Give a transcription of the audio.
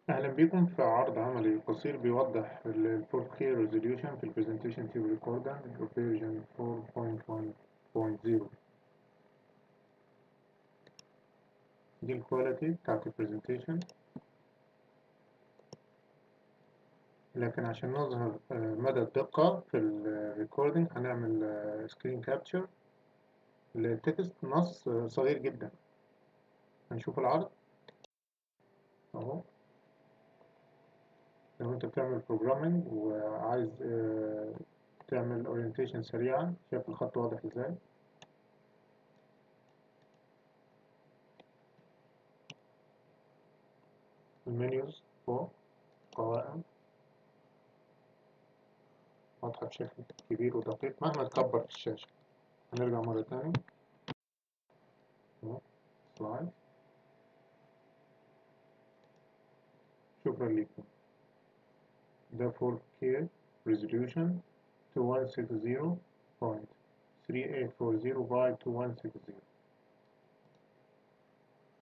أهلا بكم في عرض عملي قصير بيوضح ال 4K resolution في ال Presentation Tube Recorder version 4.1.0 دي الكواليتي بتاعت ال Presentation لكن عشان نظهر مدى الدقة في ال Recording هنعمل Screen Capture للتكست نص صغير جدا هنشوف العرض اهو لو انت بتعمل بروجرامنج وعايز تعمل اورينتيشن سريعا شايف الخط واضح ازاي المنيوز فوق قوائم واضحة بشكل كبير ودقيق مهما تكبر في الشاشة هنرجع مرة تاني سلايد شكرا لكم ده 4K resolution 2160.3840 by 2160